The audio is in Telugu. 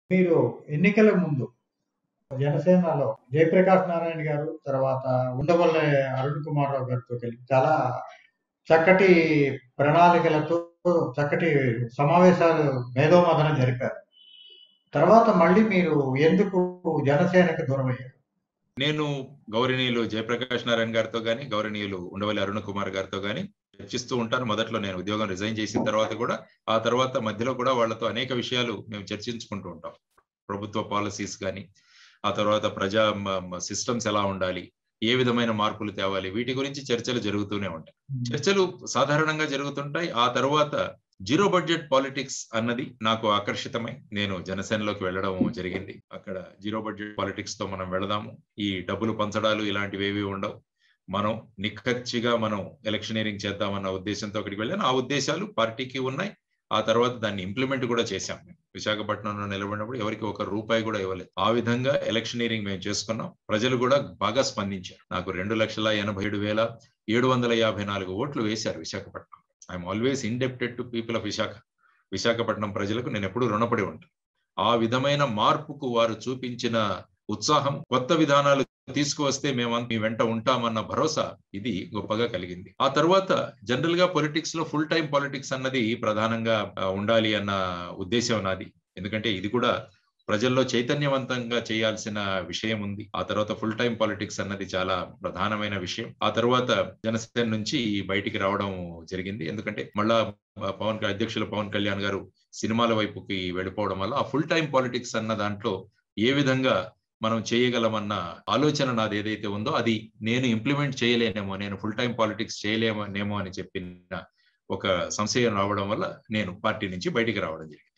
మీరు ఎన్నికల ముందు జనసేనలో జయప్రకాష్ నారాయణ గారు తర్వాత ఉండవల్లి అరుణ్ కుమార్ రావు గారితో కలిపి చాలా చక్కటి ప్రణాళికలతో చక్కటి సమావేశాలు మేధోమదనం జరిపారు తర్వాత మళ్ళీ మీరు ఎందుకు జనసేనకు దూరం అయ్యారు నేను గౌరవనీయులు జయప్రకాష్ నారాయణ గారితో గాని గౌరవనీయులు ఉండవల్లి అరుణ్ కుమార్ గారితో గాని చర్చిస్తూ ఉంటాను మొదట్లో నేను ఉద్యోగం రిజైన్ చేసిన తర్వాత కూడా ఆ తర్వాత మధ్యలో కూడా వాళ్ళతో అనేక విషయాలు మేము చర్చించుకుంటూ ఉంటాం ప్రభుత్వ పాలసీస్ కానీ ఆ తర్వాత ప్రజా సిస్టమ్స్ ఎలా ఉండాలి ఏ విధమైన మార్పులు తేవాలి వీటి గురించి చర్చలు జరుగుతూనే ఉంటాయి చర్చలు సాధారణంగా జరుగుతుంటాయి ఆ తర్వాత జీరో బడ్జెట్ పాలిటిక్స్ అన్నది నాకు ఆకర్షితమై నేను జనసేనలోకి వెళ్ళడం జరిగింది అక్కడ జీరో బడ్జెట్ పాలిటిక్స్ తో మనం వెళదాము ఈ డబ్బులు పంచడాలు ఇలాంటివి ఏవి ఉండవు మనం నిక్కచ్చిగా మనం ఎలక్షనీరింగ్ చేద్దామన్న ఉద్దేశంతో అక్కడికి వెళ్ళాను ఆ ఉద్దేశాలు పార్టీకి ఉన్నాయి ఆ తర్వాత దాన్ని ఇంప్లిమెంట్ కూడా చేశాం మేము విశాఖపట్నంలో నిలబడినప్పుడు ఎవరికి ఒక రూపాయి కూడా ఇవ్వలేదు ఆ విధంగా ఎలక్షనీరింగ్ మేము చేసుకున్నాం ప్రజలు కూడా బాగా స్పందించారు నాకు రెండు లక్షల ఎనభై ఏడు వేల ఏడు వందల యాభై నాలుగు ఓట్లు వేశారు Visakhapatnam I'm always indebted to people of Visakha Visakhapatnam ప్రజలకు నేను ఎప్పుడూ రుణపడి ఉంటాను ఆ విధమైన మార్పుకు వారు చూపించిన ఉత్సాహం కొత్త విధానాలు తీసుకువస్తే మేము మీ వెంట ఉంటామన్న భరోసా ఇది గొప్పగా కలిగింది ఆ తర్వాత జనరల్ గా పొలిటిక్స్ లో ఫుల్ టైం పాలిటిక్స్ అన్నది ప్రధానంగా ఉండాలి అన్న ఉద్దేశం నాది ఎందుకంటే ఇది కూడా ప్రజల్లో చైతన్యవంతంగా చేయాల్సిన విషయం ఉంది ఆ తర్వాత ఫుల్ టైం పాలిటిక్స్ అన్నది చాలా ప్రధానమైన విషయం ఆ తర్వాత జనసేన నుంచి బయటికి రావడం జరిగింది ఎందుకంటే మళ్ళా పవన్ అధ్యక్షులు పవన్ కళ్యాణ్ గారు సినిమాల వైపుకి వెళ్ళిపోవడం వల్ల ఆ ఫుల్ టైం పాలిటిక్స్ అన్న దాంట్లో ఏ విధంగా మనం చేయగలమన్న ఆలోచన నాది ఏదైతే ఉందో అది నేను ఇంప్లిమెంట్ చేయలేనేమో నేను ఫుల్ టైం పాలిటిక్స్ చేయలేమనేమో అని చెప్పిన ఒక సంశయం రావడం వల్ల నేను పార్టీ నుంచి బయటికి రావడం జరిగింది